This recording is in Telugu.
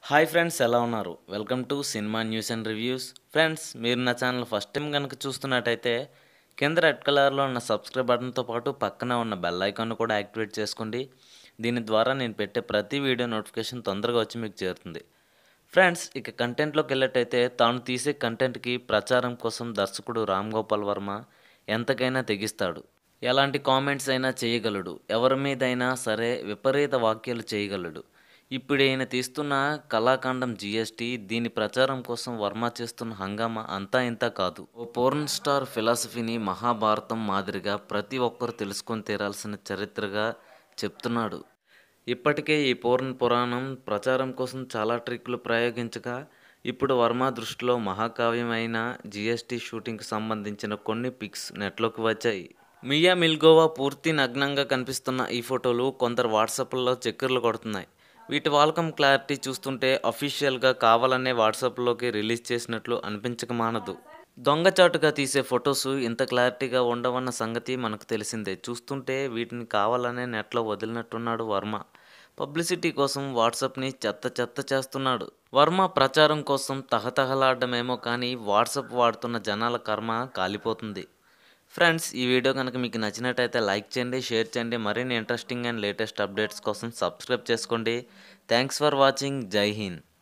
హాయ్ ఫ్రెండ్స్ ఎలా ఉన్నారు welcome to cinema news and reviews friends మీరు నా ఛానల్ ఫస్ట్ టైం కనుక చూస్తున్నట్టయితే కింద రెడ్ కలర్లో ఉన్న సబ్స్క్రైబ్ బటన్తో పాటు పక్కన ఉన్న బెల్ ఐకాన్ కూడా యాక్టివేట్ చేసుకోండి దీని ద్వారా నేను పెట్టే ప్రతి వీడియో నోటిఫికేషన్ తొందరగా వచ్చి మీకు చేరుతుంది ఫ్రెండ్స్ ఇక కంటెంట్లోకి వెళ్ళేటైతే తాను తీసే కంటెంట్కి ప్రచారం కోసం దర్శకుడు రామ్ గోపాల్ వర్మ ఎంతకైనా తెగిస్తాడు ఎలాంటి కామెంట్స్ అయినా చేయగలడు ఎవరి మీదైనా సరే విపరీత వాక్యాలు చేయగలడు ఇప్పుడు ఈయన తీస్తున్న కళాఖండం జిఎస్టీ దీని ప్రచారం కోసం వర్మ చేస్తున్న హంగామా అంతా ఇంత కాదు ఓ పోర్న్ స్టార్ ఫిలాసఫీని మహాభారతం మాదిరిగా ప్రతి ఒక్కరు తెలుసుకొని తీరాల్సిన చరిత్రగా చెప్తున్నాడు ఇప్పటికే ఈ పూర్ణ పురాణం ప్రచారం కోసం చాలా ట్రిక్లు ప్రయోగించగా ఇప్పుడు వర్మ దృష్టిలో మహాకావ్యం అయిన జిఎస్టీ షూటింగ్కి సంబంధించిన కొన్ని పిక్స్ నెట్లోకి వచ్చాయి మియా మిల్గోవా పూర్తి నగ్నంగా కనిపిస్తున్న ఈ ఫోటోలు కొందరు వాట్సాప్లో చక్కర్లు కొడుతున్నాయి వీటి వాల్కమ్ క్లారిటీ చూస్తుంటే అఫీషియల్గా కావాలనే వాట్సాప్లోకి రిలీజ్ చేసినట్లు అనిపించక మానదు దొంగచాటుగా తీసే ఫొటోస్ ఇంత క్లారిటీగా ఉండవన్న సంగతి మనకు తెలిసిందే చూస్తుంటే వీటిని కావాలనే నెట్లో వదిలినట్టున్నాడు వర్మ పబ్లిసిటీ కోసం వాట్సాప్ని చెత్త చెత్త చేస్తున్నాడు వర్మ ప్రచారం కోసం తహతహలాడమేమో కానీ వాట్సాప్ వాడుతున్న జనాల కర్మ కాలిపోతుంది ఫ్రెండ్స్ ఈ వీడియో కనుక మీకు నచ్చినట్టయితే లైక్ చేయండి షేర్ చేయండి మరిన్ని ఇంట్రెస్టింగ్ అండ్ లేటెస్ట్ అప్డేట్స్ కోసం సబ్స్క్రైబ్ చేసుకోండి thanks for watching Jai Hind